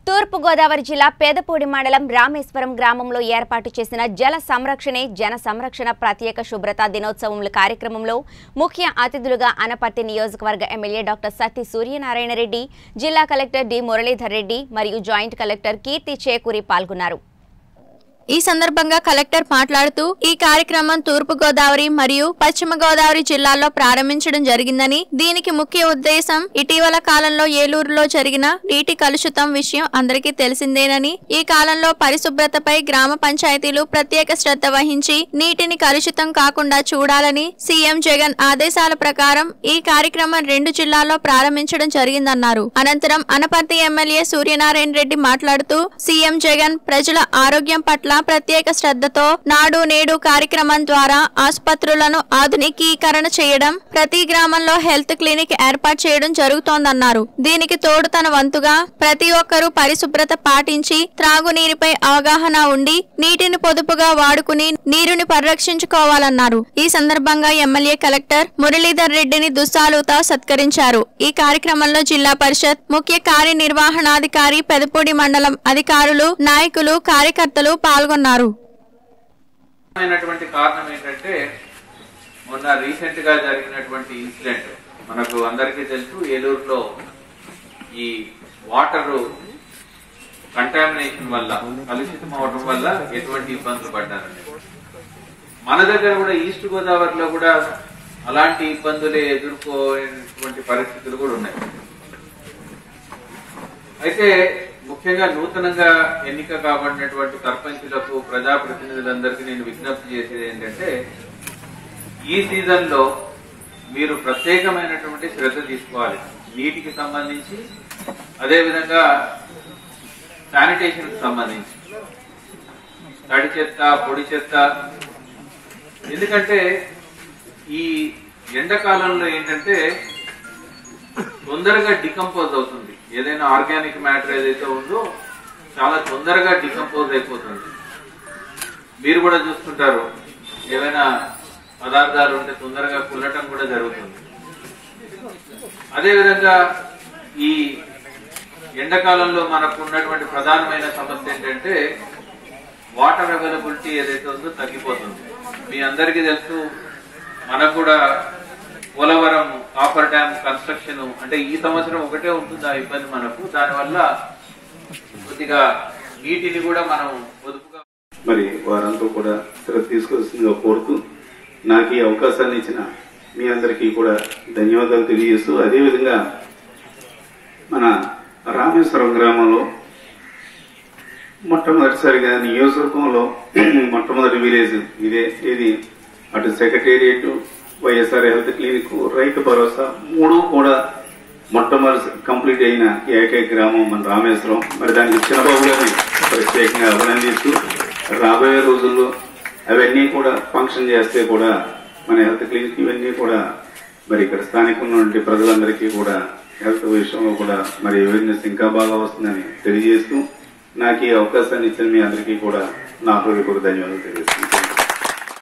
తూర్పుగోదావరి జిల్లా పేదపూడి మండలం రామేశ్వరం గ్రామంలో ఏర్పాటు చేసిన జల సంరక్షణే జన సంరక్షణ ప్రత్యేక శుభ్రత దినోత్సవముల కార్యక్రమంలో ముఖ్య అతిథులుగా అనపర్తి నియోజకవర్గ ఎమ్మెల్యే డాక్టర్ సత్తి సూర్యనారాయణ రెడ్డి జిల్లా కలెక్టర్ డి మురళీధర్ రెడ్డి మరియు జాయింట్ కలెక్టర్ కీర్తి చేకూరి పాల్గొన్నారు ఈ సందర్భంగా కలెక్టర్ మాట్లాడుతూ ఈ కార్యక్రమం తూర్పు గోదావరి మరియు పశ్చిమ గోదావరి జిల్లాల్లో ప్రారంభించడం జరిగిందని దీనికి ముఖ్య ఉద్దేశం ఇటీవల కాలంలో ఏలూరులో జరిగిన నీటి కలుషితం విషయం అందరికీ తెలిసిందేనని ఈ కాలంలో పరిశుభ్రతపై గ్రామ పంచాయతీలు ప్రత్యేక శ్రద్ధ వహించి నీటిని కలుషితం కాకుండా చూడాలని సీఎం జగన్ ఆదేశాల ప్రకారం ఈ కార్యక్రమం రెండు జిల్లాల్లో ప్రారంభించడం జరిగిందన్నారు అనంతరం అనపర్తి ఎమ్మెల్యే సూర్యనారాయణ రెడ్డి మాట్లాడుతూ సీఎం జగన్ ప్రజల ఆరోగ్యం పట్ల ప్రత్యేక శ్రద్ధతో నాడు నేడు కార్యక్రమం ద్వారా ఆసుపత్రులను ఆధునికీకరణ చేయడం ప్రతి గ్రామంలో హెల్త్ క్లినిక్ ఏర్పాటు చేయడం జరుగుతోందన్నారు దీనికి తోడు తన వంతుగా ప్రతి ఒక్కరూ పరిశుభ్రత పాటించి త్రాగునీరుపై అవగాహన ఉండి నీటిని పొదుపుగా వాడుకుని నీరుని పరిరక్షించుకోవాలన్నారు ఈ సందర్భంగా ఎమ్మెల్యే కలెక్టర్ మురళీధర్ రెడ్డిని దుస్సాలుతో సత్కరించారు ఈ కార్యక్రమంలో జిల్లా పరిషత్ ముఖ్య కార్యనిర్వహణాధికారి పెదపూడి మండలం అధికారులు నాయకులు కార్యకర్తలు పాల్గొన్నారు అయినటువంటి కారణం ఏంటంటే మొన్న రీసెంట్ గా జరిగినటువంటి ఇన్సిడెంట్ మనకు అందరికీ తెలుసు ఏలూరులో ఈ వాటర్ కంటామినేషన్ వల్ల కలుషితం అవడం వల్ల ఎటువంటి ఇబ్బందులు పడ్డారండి మన దగ్గర కూడా ఈస్ట్ గోదావరిలో కూడా అలాంటి ఇబ్బందులే ఎదుర్కోనేటువంటి పరిస్థితులు కూడా ఉన్నాయి అయితే ముఖ్యంగా నూతనంగా ఎన్నిక కాబడినటువంటి సర్పంచులకు ప్రజాప్రతినిధులందరికీ నేను విజ్ఞప్తి చేసేది ఏంటంటే ఈ సీజన్ లో మీరు ప్రత్యేకమైనటువంటి శ్రద్ధ తీసుకోవాలి నీటికి సంబంధించి అదేవిధంగా శానిటేషన్ కి సంబంధించి తడి చెత్త పొడి చెత్త ఎందుకంటే ఈ ఎండాకాలంలో ఏంటంటే తొందరగా డికంపోజ్ అవుతుంది ఏదైనా ఆర్గానిక్ మ్యాటర్ ఏదైతే ఉందో చాలా తొందరగా డికంపోజ్ అయిపోతుంది మీరు కూడా చూస్తుంటారు ఏవైనా పదార్థాలు ఉంటే తొందరగా కుల్లటం కూడా జరుగుతుంది అదేవిధంగా ఈ ఎండాకాలంలో మనకు ఉన్నటువంటి ప్రధానమైన సమస్య ఏంటంటే వాటర్ అవైలబిలిటీ ఏదైతే ఉందో తగ్గిపోతుంది మీ అందరికీ తెలుసు మనకు కూడా పోలవరం కాపర్ డ్యామ్ కన్స్ట్రక్షన్ అంటే ఈ సంవత్సరం ఒకటే ఉంటుంది ఆ ఇబ్బంది మనకు దానివల్ల కొద్దిగా నీటిని కూడా మనం పొదుపుగా మరి వారంతా కూడా శ్రద్ధ తీసుకోవాల్సిందిగా కోరుతూ నాకు ఈ అవకాశాన్ని ఇచ్చిన మీ అందరికీ కూడా ధన్యవాదాలు తెలియజేస్తూ అదేవిధంగా మన రామేశ్వరం గ్రామంలో మొట్టమొదటిసారిగా నియోజకవర్గంలో మొట్టమొదటి విలేజ్ ఇదే ఇది అటు సెక్రటేరియట్ వైఎస్ఆర్ హెల్త్ క్లినిక్ రైతు భరోసా మూడు కూడా మొట్టమొదటి కంప్లీట్ అయిన ఏకైక గ్రామం మన రామేశ్వరం మరి దానికి చిన్నబాబు గారిని ప్రత్యేకంగా అభినందిస్తూ రాబోయే రోజుల్లో అవన్నీ కూడా ఫంక్షన్ చేస్తే కూడా మన హెల్త్ క్లినిక్ ఇవన్నీ కూడా మరి ఇక్కడ స్థానికంగా ఉన్నటువంటి ప్రజలందరికీ కూడా హెల్త్ విషయంలో కూడా మరి అవేర్నెస్ ఇంకా బాగా వస్తుందని తెలియజేస్తూ నాకు ఈ అవకాశాన్ని ఇచ్చిన మీ అందరికీ కూడా నా హృదయపూర్వక ధన్యవాదాలు తెలియజేస్తున్నాను